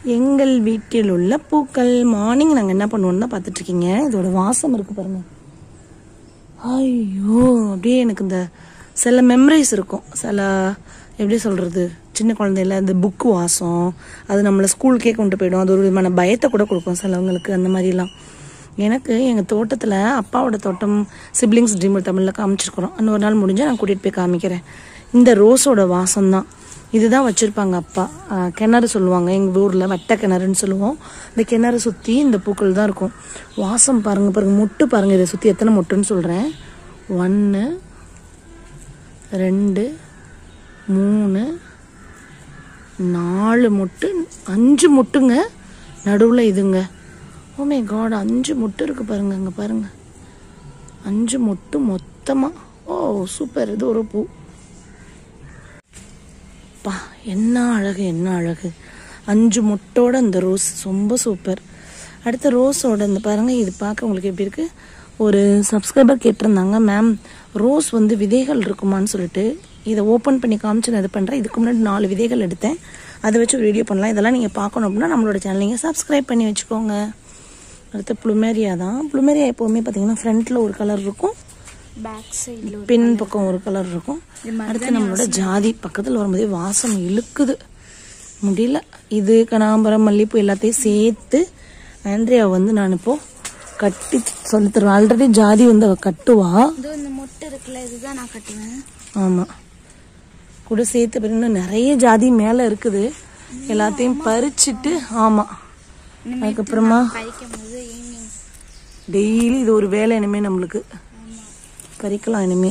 எங்கள் வீட்டில் உள்ள பூக்கள் மார்னிங் நாங்கள் என்ன பண்ணுவோம்னு தான் பார்த்துட்டு இருக்கீங்க இதோட வாசம் இருக்கு பாருங்க ஐயோ அப்படியே எனக்கு இந்த சில மெமரிஸ் இருக்கும் சில எப்படி சொல்றது சின்ன குழந்தையில இந்த புக்கு வாசம் அது நம்மளை ஸ்கூலுக்கே கொண்டு போயிடும் அது ஒரு விதமான பயத்தை கூட கொடுக்கும் சிலவங்களுக்கு அந்த மாதிரிலாம் எனக்கு எங்கள் தோட்டத்தில் அப்பாவோட தோட்டம் சிப்ளிங்ஸ் ட்ரீம் தமிழில் காமிச்சிருக்கிறோம் இன்னொரு நாள் முடிஞ்சால் நான் கூட்டிகிட்டு போய் காமிக்கிறேன் இந்த ரோஸோட வாசம் தான் இதுதான் வச்சுருப்பாங்க அப்பா ஆஹ் கிணறு சொல்லுவாங்க எங்கள் ஊரில் வட்ட கிணறுன்னு சொல்லுவோம் இந்த கிணறு சுற்றி இந்த பூக்கள் தான் இருக்கும் வாசம் பாருங்க பாருங்க மொட்டு பாருங்க இதை சுற்றி எத்தனை மொட்டுன்னு சொல்கிறேன் ஒன்று ரெண்டு மூணு நாலு மொட்டு அஞ்சு மொட்டுங்க நடுவில் இதுங்க ஓமே காட் அஞ்சு மொட்டு இருக்கு பாருங்க அங்கே பாருங்க அஞ்சு மொட்டு மொத்தமாக ஓ சூப்பர் இது ஒரு பூ பா என்ன அழகு என்ன அழகு அஞ்சு முட்டோட அந்த ரோஸ் ரொம்ப சூப்பர் அடுத்த ரோஸோட இந்த பாருங்க இது பார்க்க உங்களுக்கு எப்படி இருக்கு ஒரு சப்ஸ்கிரைபர் கேட்டிருந்தாங்க மேம் ரோஸ் வந்து விதைகள் இருக்குமான்னு சொல்லிட்டு இதை ஓப்பன் பண்ணி காமிச்சு நான் இது பண்ணுறேன் இதுக்கு முன்னாடி நாலு விதைகள் எடுத்தேன் அதை வச்சு ஒரு வீடியோ பண்ணலாம் இதெல்லாம் நீங்கள் பார்க்கணும் அப்படின்னா நம்மளோட சேனல் நீங்கள் சப்ஸ்கிரைப் பண்ணி வச்சுக்கோங்க அடுத்து ப்ளூமேரியா தான் ப்ளூமேரியா எப்போவுமே பார்த்தீங்கன்னா ஃப்ரண்ட்டில் ஒரு கலர் இருக்கும் பேக் சைடில் பின் பக்கம் ஒரு கலர் இருக்கும் அடுத்து நம்மளோட ஜாதி பக்கத்தில் வரும்போதே வாசம் இழுக்குது முடியல இது கனாம்பரம் மல்லிப்பூ எல்லாத்தையும் சேர்த்து ஆண்ட்ரியா வந்து நான் இப்போ கட்டி சொல்லி தருவேன் ஆல்ரெடி ஜாதி வந்து அவ கட்டுவா இதோ இந்த மொட்டை இருக்குல்ல இதுதான் நான் கட்டுவேன் ஆமா கூட சேர்த்து பிறகு இன்னும் நிறைய ஜாதி மேல இருக்குது எல்லாத்தையும் பறிச்சுட்டு ஆமா அதுக்கப்புறமா பறிக்கும் போது ஈவினிங் டெய்லி இது ஒரு வேலை இனிமே நம்மளுக்கு பறிக்கலாம் இனிமே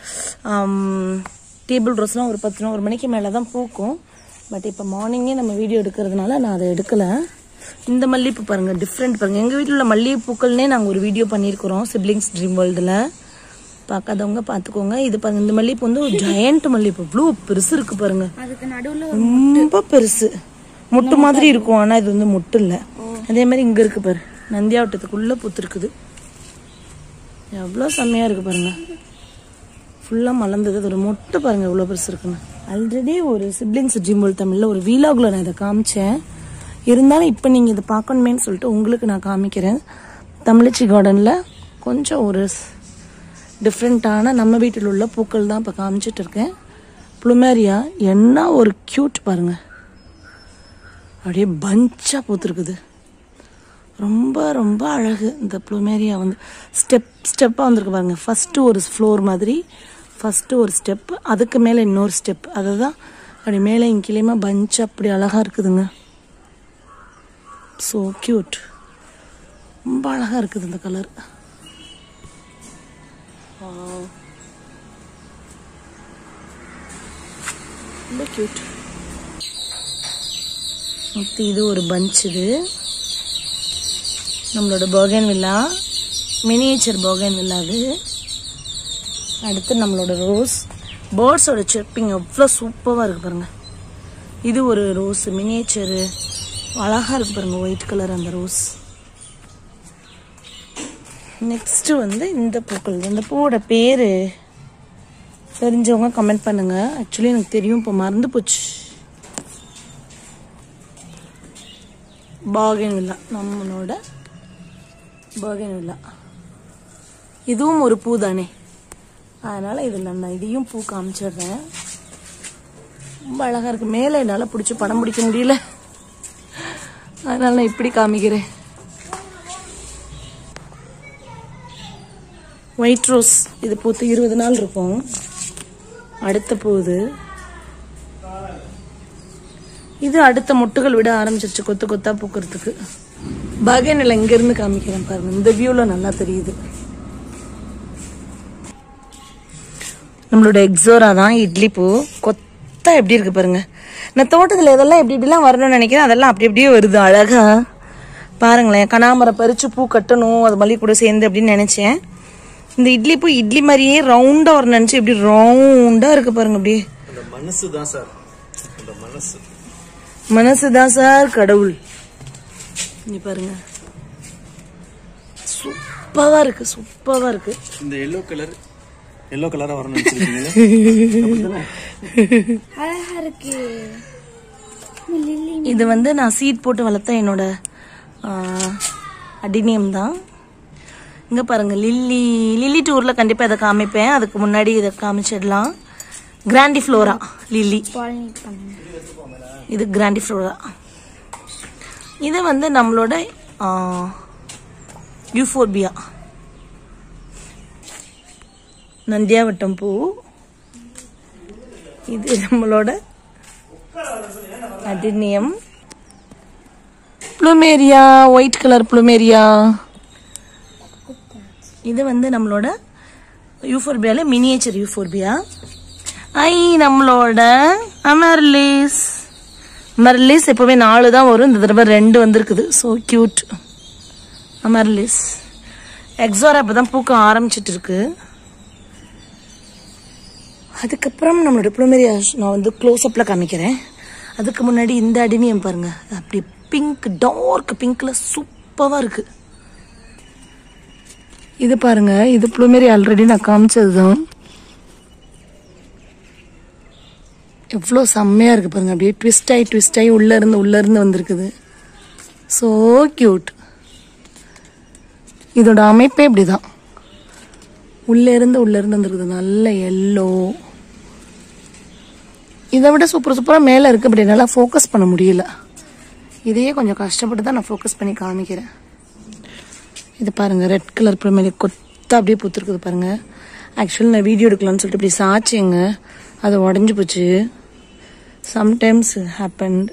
டேபிள் ரோஸ்லாம் ஒரு பத்து ஒரு மணிக்கு மேலே தான் பூக்கும் பட் இப்போ மார்னிங்கே நம்ம வீடியோ எடுக்கிறதுனால நான் அதை எடுக்கலை இந்த மல்லிகைப்பூ பாருங்க டிஃப்ரெண்ட் பாருங்க எங்கள் வீட்டில் உள்ள மல்லிகை பூக்கள்னே நாங்கள் ஒரு வீடியோ பண்ணியிருக்கிறோம் சிப்ளிங்ஸ் ட்ரீம் வேர்ல்டில் பார்க்காதவங்க பார்த்துக்கோங்க இது பாருங்க இந்த மல்லிகைப்பூ வந்து ஒரு ஜெயண்ட் மல்லிகைப்பூ இவ்வளோ பெருசு இருக்கு பாருங்க அதுக்கு நடுவில் ரொம்ப பெருசு முட்டு மாதிரி இருக்கும் ஆனா இது வந்து முட்டு இல்ல அதே மாதிரி இங்க இருக்கு பாரு நந்தியாவட்டத்துக்குள்ள பூத்துருக்குது எவ்வளோ செம்மையா இருக்கு பாருங்க ஃபுல்லா மலர்ந்தது அது ஒரு மொட்டு பாருங்க எவ்வளோ பெருசு இருக்குன்னு ஆல்ரெடி ஒரு சிப்ளிங்ஸ் ஜிம்பிள் தமிழ்ல ஒரு வீலாகுல நான் இதை காமிச்சேன் இருந்தாலும் இப்போ நீங்கள் இதை பார்க்கணுமேன்னு சொல்லிட்டு உங்களுக்கு நான் காமிக்கிறேன் தமிழச்சி கார்டனில் கொஞ்சம் ஒரு டிஃப்ரெண்ட்டான நம்ம வீட்டில் உள்ள பூக்கள் தான் இப்போ காமிச்சிட்டு இருக்கேன் ப்ளூமேரியா என்ன ஒரு க்யூட் பாருங்க அப்படியே பஞ்சாக பூத்துருக்குது ரொம்ப ரொம்ப அழகு இந்த ப்ளூமேரியா வந்து ஸ்டெப் ஸ்டெப்பாக வந்திருக்கு பாருங்க ஃபஸ்ட்டு ஒரு ஃப்ளோர் மாதிரி ஃபஸ்ட்டு ஒரு ஸ்டெப் அதுக்கு மேலே இன்னொரு ஸ்டெப் அதுதான் அப்படி மேலே இங்கிலேயுமா பஞ்ச் அப்படி அழகாக இருக்குதுங்க ஸோ க்யூட் ரொம்ப அழகாக இருக்குது இந்த கலர் ரொம்ப க்யூட் அடுத்து இது ஒரு பஞ்ச் இது நம்மளோட bougainvillea miniature bougainvillea அது அடுத்து நம்மளோட ரோஸ் பேர்ட்ஸோட செப்பிங் எவ்வளோ சூப்பராக இருக்கு பாருங்க இது ஒரு ரோஸ் மினியேச்சரு அழகா இருக்கு பாருங்க ஒயிட் கலர் அந்த ரோஸ் நெக்ஸ்ட் வந்து இந்த பூக்கள் இந்த பூவோட பேரு தெரிஞ்சவங்க கமெண்ட் பண்ணுங்க ஆக்சுவலி எனக்கு தெரியும் இப்போ மறந்து போச்சு பாகன் வில்லா நம்மளோட பாகன் வில்லா இதுவும் ஒரு பூ தானே அதனால இதில் நான் இதையும் பூ காமிச்சிடுறேன் ரொம்ப அழகா இருக்கு மேலே என்னால் பிடிச்சி படம் பிடிக்க முடியல அதனால நான் இப்படி காமிக்கிறேன் ஒயிட் ரோஸ் இது பூத்து இருபது நாள் இருக்கும் அடுத்த பூ இது இது அடுத்த மொட்டுகள் விட ஆரம்பிச்சிருச்சு கொத்து கொத்தா பூக்கிறதுக்கு பகனில் இங்க இருந்து காமிக்கிறேன் பாருங்க இந்த வியூல நல்லா தெரியுது நம்மளோட எக்ஸோரா தான் இட்லி பூ கொத்தா எப்படி இருக்கு பாருங்க நான் தோட்டத்துல இதெல்லாம் எப்படி இப்படிலாம் வரணும்னு நினைக்கிறேன் அதெல்லாம் அப்படி அப்படியே வருது அழகா பாருங்களேன் கனாமரம் பறிச்சு பூ கட்டணும் அது மல்லி கூட சேர்ந்து அப்படின்னு நினைச்சேன் இந்த இட்லி பூ இட்லி மாதிரியே ரவுண்டா ஒரு நினைச்சு இப்படி ரவுண்டா இருக்கு பாருங்க அப்படியே அந்த மனசு தான் சார் அந்த மனசு மனசுதான் சார் கடவுள் நீ பாருங்க சூப்பரா இருக்கு சூப்பரா இருக்கு இந்த எல்லோ கலர் எல்லோ கலரா வரணும்னு வச்சிருக்கீங்களா அழகா இருக்கு லில்லி இது வந்து நான் சீட் போட்டு வளர்த்த என்னோட அடினியம் தான் இங்கே பாருங்க லில்லி லில்லி டூரில் கண்டிப்பாக இதை காமிப்பேன் அதுக்கு முன்னாடி இதை காமிச்சிடலாம் கிராண்டி ஃப்ளோரா லில்லி பாலினேட் பண்ணுங்க இது கிராண்டி ஃப்ளோரா இது வந்து நம்மளோட யூஃபோர்பியா நந்தியாவட்டம் பூ இது நம்மளோட adenium plumeria white colour plumeria இது வந்து நம்மளோட யூஃபோர்பியால மினியேச்சர் யூஃபோர்பியா ஐ நம்மளோட அமர்லிஸ் அமர்லிஸ் எப்பவுமே நாலு தான் வரும் இந்த தடவை ரெண்டு வந்திருக்குது ஸோ கியூட் அமர்லிஸ் எக்ஸோரா இப்போ தான் பூக்க ஆரம்பிச்சிட்டு இருக்கு அதுக்கப்புறம் நம்மளோட ப்ளூமெரியா நான் வந்து க்ளோஸ்அப்பில் காமிக்கிறேன் அதுக்கு முன்னாடி இந்த அடினியம் பாருங்க அப்படி பிங்க் டார்க் பிங்க்ல சூப்பராக இருக்கு இது பாருங்க இது ப்ளூமெரி ஆல்ரெடி நான் காமிச்சது தான் எவ்வளோ செம்மையாக இருக்குது பாருங்க அப்படியே ட்விஸ்ட் ஆகி ட்விஸ்ட் ஆகி உள்ளே இருந்து உள்ளே இருந்து வந்திருக்குது ஸோ க்யூட் இதோட அமைப்பே இப்படி தான் உள்ளே இருந்து உள்ளே இருந்து வந்திருக்குது நல்ல எல்லோ இதை விட சூப்பர் சூப்பராக மேலே இருக்குது அப்படி நல்லா ஃபோக்கஸ் பண்ண முடியல இதையே கொஞ்சம் கஷ்டப்பட்டு தான் நான் ஃபோக்கஸ் பண்ணி காமிக்கிறேன் இது பாருங்க ரெட் கலர் ப்ளூமெரி கொத்தா அப்படியே பூத்துருக்குது பாருங்க ஆக்சுவலி நான் வீடியோ எடுக்கலாம்னு சொல்லிட்டு இப்படி சாச்சேங்க அது உடஞ்சி போச்சு சம்டைம்ஸ் ஹேப்பன்ட்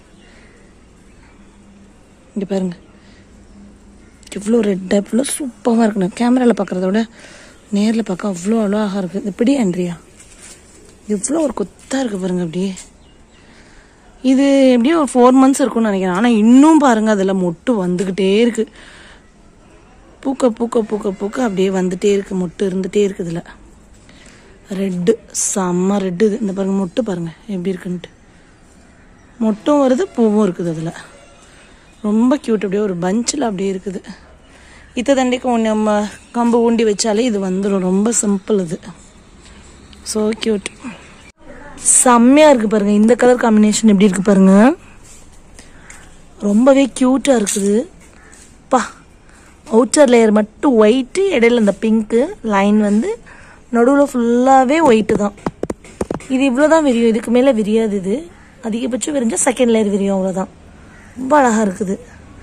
இங்கே பாருங்க எவ்வளோ ரெட்டாக எவ்வளோ சூப்பராக இருக்கணும் கேமராவில் பார்க்குறத விட நேரில் பார்க்க அவ்வளோ அழகாக இருக்குது இப்படி ஆண்ட்ரியா எவ்வளோ ஒரு கொத்தாக இருக்குது பாருங்க அப்படியே இது எப்படியும் ஒரு ஃபோர் மந்த்ஸ் இருக்கும்னு நினைக்கிறேன் ஆனால் இன்னும் பாருங்க அதில் மொட்டு வந்துக்கிட்டே இருக்குது பூக்க பூக்க பூக்க பூக்க அப்படியே வந்துட்டே இருக்கு மொட்டு இருந்துட்டே இருக்குது இதில் ரெட்டு செம்ம ரெட்டு இது இந்த பாருங்க மொட்டு பாருங்க எப்படி இருக்குன்ட்டு மொட்டும் வருது பூவும் இருக்குது அதில் ரொம்ப க்யூட் அப்படியே ஒரு பஞ்சில் அப்படியே இருக்குது இத்த தண்டிக்கு ஒன்று நம்ம கம்பு ஊண்டி வச்சாலே இது வந்துடும் ரொம்ப சிம்பிள் இது ஸோ க்யூட் செம்மையாக இருக்குது பாருங்க இந்த கலர் காம்பினேஷன் எப்படி இருக்கு பாருங்க ரொம்பவே க்யூட்டாக இருக்குது பா அவுட்டர் லேயர் மட்டும் ஒயிட்டு இடையில இந்த பிங்க்கு லைன் வந்து நடுவில் ஃபுல்லாகவே ஒயிட்டு தான் இது இவ்வளோ தான் விரியும் இதுக்கு மேலே விரியாது இது அதிகபட்சம் விரிஞ்சா செகண்ட் லேயர் விரியும் அவ்வளோதான் ரொம்ப அழகாக இருக்குது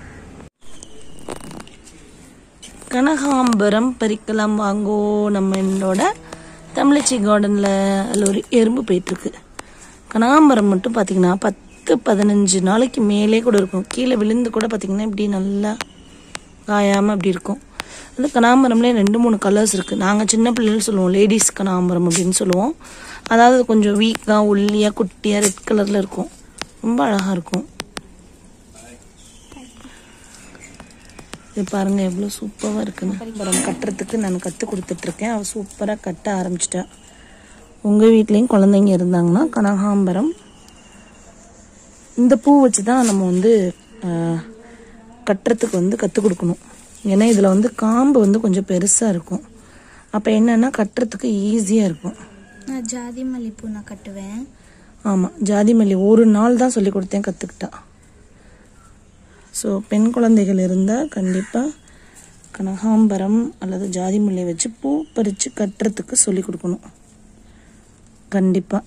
கனகாம்பரம் பறிக்கலாம் வாங்கோ நம்ம என்னோட தமிழச்சி கார்டனில் அதில் ஒரு எறும்பு போயிட்டுருக்கு கனகாம்பரம் மட்டும் பார்த்தீங்கன்னா பத்து பதினஞ்சு நாளைக்கு மேலே கூட இருக்கும் கீழே விழுந்து கூட பார்த்தீங்கன்னா இப்படி நல்லா காயாமல் அப்படி இருக்கும் அது கனகாம்பரம்லேயே ரெண்டு மூணு கலர்ஸ் இருக்குது நாங்கள் சின்ன பிள்ளைகள் சொல்லுவோம் லேடிஸ் கனகாம்பரம் அப்படின்னு சொல்லுவோம் அதாவது கொஞ்சம் வீக்காக ஒல்லியாக குட்டியாக ரெட் கலரில் இருக்கும் ரொம்ப அழகாக இருக்கும் இது பாருங்க எவ்வளோ சூப்பராக இருக்குன்னு கனகாம்பரம் கட்டுறதுக்கு நான் கற்றுக் கொடுத்துட்ருக்கேன் அவள் சூப்பராக கட்ட ஆரம்பிச்சிட்டா உங்கள் வீட்லேயும் குழந்தைங்க இருந்தாங்கன்னா கனகாம்பரம் இந்த பூ வச்சு தான் நம்ம வந்து ஆஹ், கட்டுறதுக்கு வந்து கற்றுக் கொடுக்கணும் ஏன்னா இதில் வந்து காம்பு வந்து கொஞ்சம் பெருசாக இருக்கும் அப்போ என்னன்னா கட்டுறதுக்கு ஈஸியாக இருக்கும் நான் ஜாதி மல்லிப்பூ நான் கட்டுவேன் ஆமாம் ஜாதி மல்லி ஒரு நாள் தான் சொல்லி கொடுத்தேன் கற்றுக்கிட்டா ஸோ பெண் குழந்தைகள் இருந்தால் கண்டிப்பாக கனகாம்பரம் அல்லது ஜாதி மல்லி வச்சு பூ பறித்து கட்டுறதுக்கு சொல்லி கொடுக்கணும் கண்டிப்பாக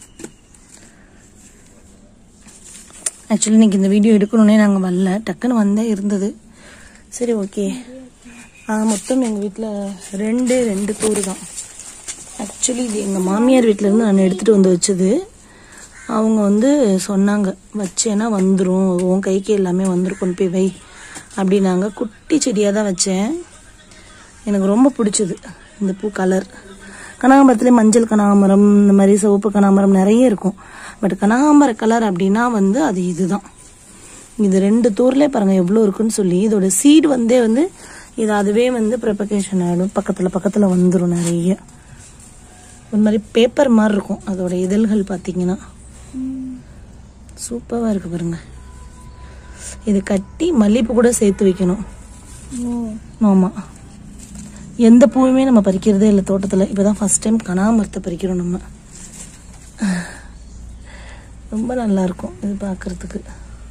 ஆக்சுவலி இன்னைக்கு இந்த வீடியோ எடுக்கணுன்னே நாங்கள் வரல டக்குன்னு வந்தே இருந்தது சரி ஓகே மொத்தம் எங்கள் வீட்டில் ரெண்டு ரெண்டு கூறு தான் ஆக்சுவலி இது எங்கள் மாமியார் வீட்டிலேருந்து நான் எடுத்துகிட்டு வந்து வச்சது அவங்க வந்து சொன்னாங்க வச்சேன்னா வந்துடும் உன் கைக்கு எல்லாமே வந்துடும் கொண்டு போய் வை அப்படின்னாங்க குட்டி செடியாக தான் வச்சேன் எனக்கு ரொம்ப பிடிச்சது இந்த பூ கலர் கனகாம்பரத்துலேயே மஞ்சள் கனகாம்பரம் இந்த மாதிரி சிவப்பு கனகாம்பரம் நிறைய இருக்கும் பட் கனகாம்பர கலர் அப்படின்னா வந்து அது இதுதான் இது ரெண்டு தூர்லேயே பாருங்க எவ்வளோ இருக்குன்னு சொல்லி இதோட சீடு வந்தே வந்து இது அதுவே வந்து ப்ரெப்பகேஷன் ஆகிடும் பக்கத்தில் பக்கத்தில் வந்துடும் நிறைய ஒரு மாதிரி பேப்பர் மாதிரி இருக்கும் அதோட இதழ்கள் பார்த்தீங்கன்னா சூப்பராக இருக்கு பாருங்க இது கட்டி மல்லிகைப்பூ கூட சேர்த்து வைக்கணும் ஓ ஆமாம் எந்த பூவுமே நம்ம பறிக்கிறதே இல்லை தோட்டத்தில் இப்போ தான் ஃபஸ்ட் டைம் கனாமரத்தை பறிக்கிறோம் நம்ம ரொம்ப நல்லா இருக்கும் இது பார்க்கறதுக்கு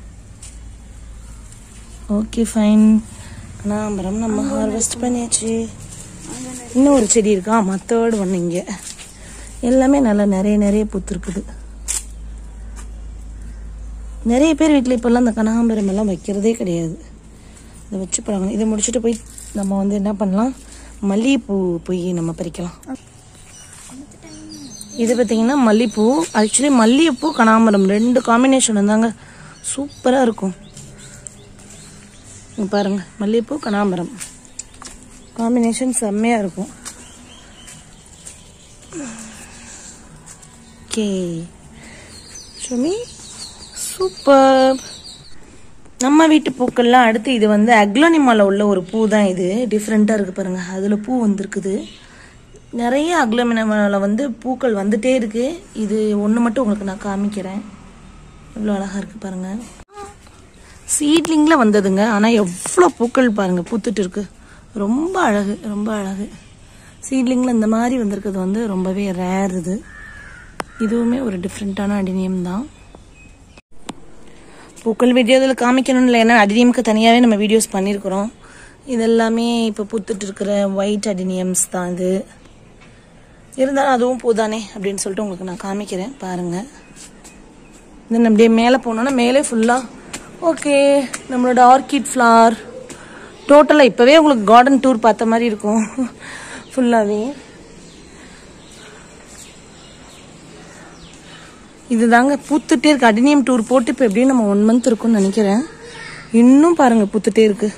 ஓகே ஃபைன் கனகாம்பரம் நம்ம ஹார்வெஸ்ட் பண்ணியாச்சு இன்னும் ஒரு செடி இருக்கா மற்றோடு ஒன்று இங்கே எல்லாமே நல்லா நிறைய நிறைய பூத்துருக்குது நிறைய பேர் வீட்டில் இப்போல்லாம் இந்த கனகாம்பரம் எல்லாம் வைக்கிறதே கிடையாது இதை வச்சு பழகணும் இதை முடிச்சுட்டு போய் நம்ம வந்து என்ன பண்ணலாம் மல்லிகைப்பூ போய் நம்ம பறிக்கலாம் இது பார்த்தீங்கன்னா மல்லிகைப்பூ ஆக்சுவலி மல்லிகைப்பூ கனகாம்பரம் ரெண்டு காம்பினேஷன் இருந்தாங்க சூப்பராக இருக்கும் இங்க பாருங்க மல்லிகைப்பூ கனகாம்பரம் காம்பினேஷன் செம்மையாக இருக்கும் ஓகே சுமி சூப்பர் நம்ம வீட்டு பூக்கள்லாம் அடுத்து இது வந்து அக்லோனிமால உள்ள ஒரு பூ தான் இது டிஃப்ரெண்ட்டாக இருக்கு பாருங்க அதில் பூ வந்திருக்குது நிறைய அக்லோனிமால வந்து பூக்கள் வந்துட்டே இருக்கு இது ஒன்று மட்டும் உங்களுக்கு நான் காமிக்கிறேன் எவ்வளோ அழகா இருக்கு பாருங்க சீட்லிங்கில் வந்ததுங்க ஆனால் எவ்வளோ பூக்கள் பாருங்க பூத்துட்டு இருக்கு ரொம்ப அழகு ரொம்ப அழகு சீட்லிங்கில் இந்த மாதிரி வந்திருக்கிறது வந்து ரொம்பவே ரேர் இது இதுவுமே ஒரு டிஃப்ரெண்ட்டான அடினியம் தான் பூக்கள் வீடியோ இதில் காமிக்கணும்னு இல்லை ஏன்னா அடினியமுக்கு தனியாகவே நம்ம வீடியோஸ் பண்ணியிருக்கிறோம் இதெல்லாமே இப்போ பூத்துட்டு இருக்கிற ஒயிட் அடினியம்ஸ் தான் இது இருந்தாலும் அதுவும் பூதானே அப்படின்னு சொல்லிட்டு உங்களுக்கு நான் காமிக்கிறேன் பாருங்கள் தென் அப்படியே மேலே போனோன்னா மேலே ஃபுல்லாக ஓகே நம்மளோட ஆர்கிட் ஃப்ளார் டோட்டலாக இப்போவே உங்களுக்கு கார்டன் டூர் பார்த்த மாதிரி இருக்கும் ஃபுல்லாகவே இதுதாங்க பூத்துட்டே இருக்கு அடினியம் டூர் போட்டு இப்போ எப்படியும் நம்ம ஒன் மந்த் இருக்கும்னு நினைக்கிறேன் இன்னும் பாருங்க பூத்துட்டே இருக்கு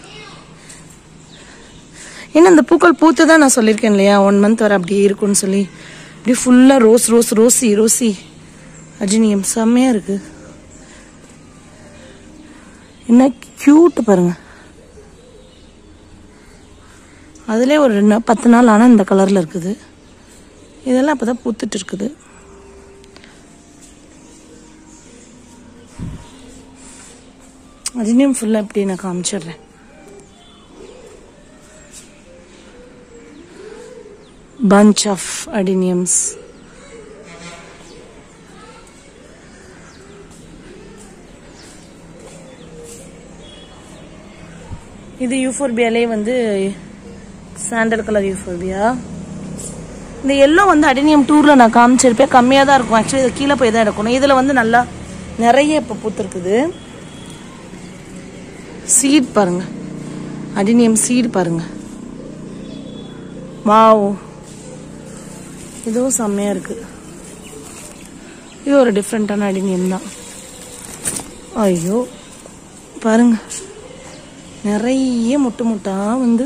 ஏன்னா இந்த பூக்கள் பூத்து தான் நான் சொல்லியிருக்கேன் இல்லையா ஒன் மந்த் வரை அப்படியே இருக்கும்னு சொல்லி அப்படியே ஃபுல்லாக ரோஸ் ரோஸ் ரோசி ரோசி அஜினியம் செம்மையாக இருக்கு என்ன க்யூட் பாருங்க அதுலேயே ஒரு ரெண்டு நாள், பத்து நாள் ஆனால் இந்த கலரில் இருக்குது இதெல்லாம் அப்போ தான் பூத்துட்டு இருக்குது அஜினியம் ஃபுல்லாக இப்படி நான் காமிச்சிடுறேன் bunch of adeniums இது யூஃபோர்பியாலே வந்து சாண்டல் கலர் யூஃபோர்பியா இந்த எல்லோ வந்து அடினியம் டூரில் நான் காமிச்சிருப்பேன் கம்மியாக தான் இருக்கும் ஆக்சுவலி இது கீழே போய் தான் எடுக்கணும் இதில் வந்து நல்லா நிறைய இப்போ பூத்துருக்குது சீட் பாருங்க அடினியம் சீட் பாருங்க வாவ் இதுவும் செம்மையாக இருக்கு இது ஒரு டிஃப்ரெண்ட்டான அடினியம் தான் ஐயோ பாருங்க நிறைய முட்டு முட்டா வந்து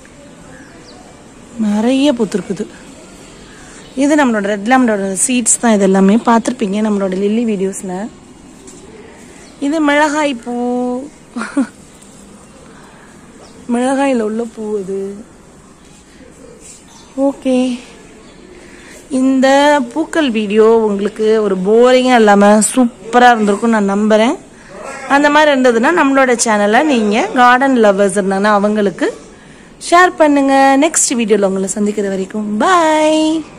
நிறைய பூத்துருக்குது இது நம்மளோட ரெட் லேமனோட சீட்ஸ் தான் இது எல்லாமே பார்த்துருப்பீங்க நம்மளோட லில்லி வீடியோஸில் இது மிளகாய் பூ மிளகாயில் உள்ள பூ இது ஓகே இந்த பூக்கள் வீடியோ உங்களுக்கு ஒரு போரிங்காக இல்லாமல் சூப்பராக இருந்திருக்கும் நான் நம்புகிறேன் அந்த மாதிரி இருந்ததுன்னா நம்மளோட சேனலை நீங்கள் கார்டன் லவ்வர்ஸ் இருந்தாங்கன்னா அவங்களுக்கு ஷேர் பண்ணுங்கள் நெக்ஸ்ட் வீடியோவில் உங்களை சந்திக்கிற வரைக்கும் பாய்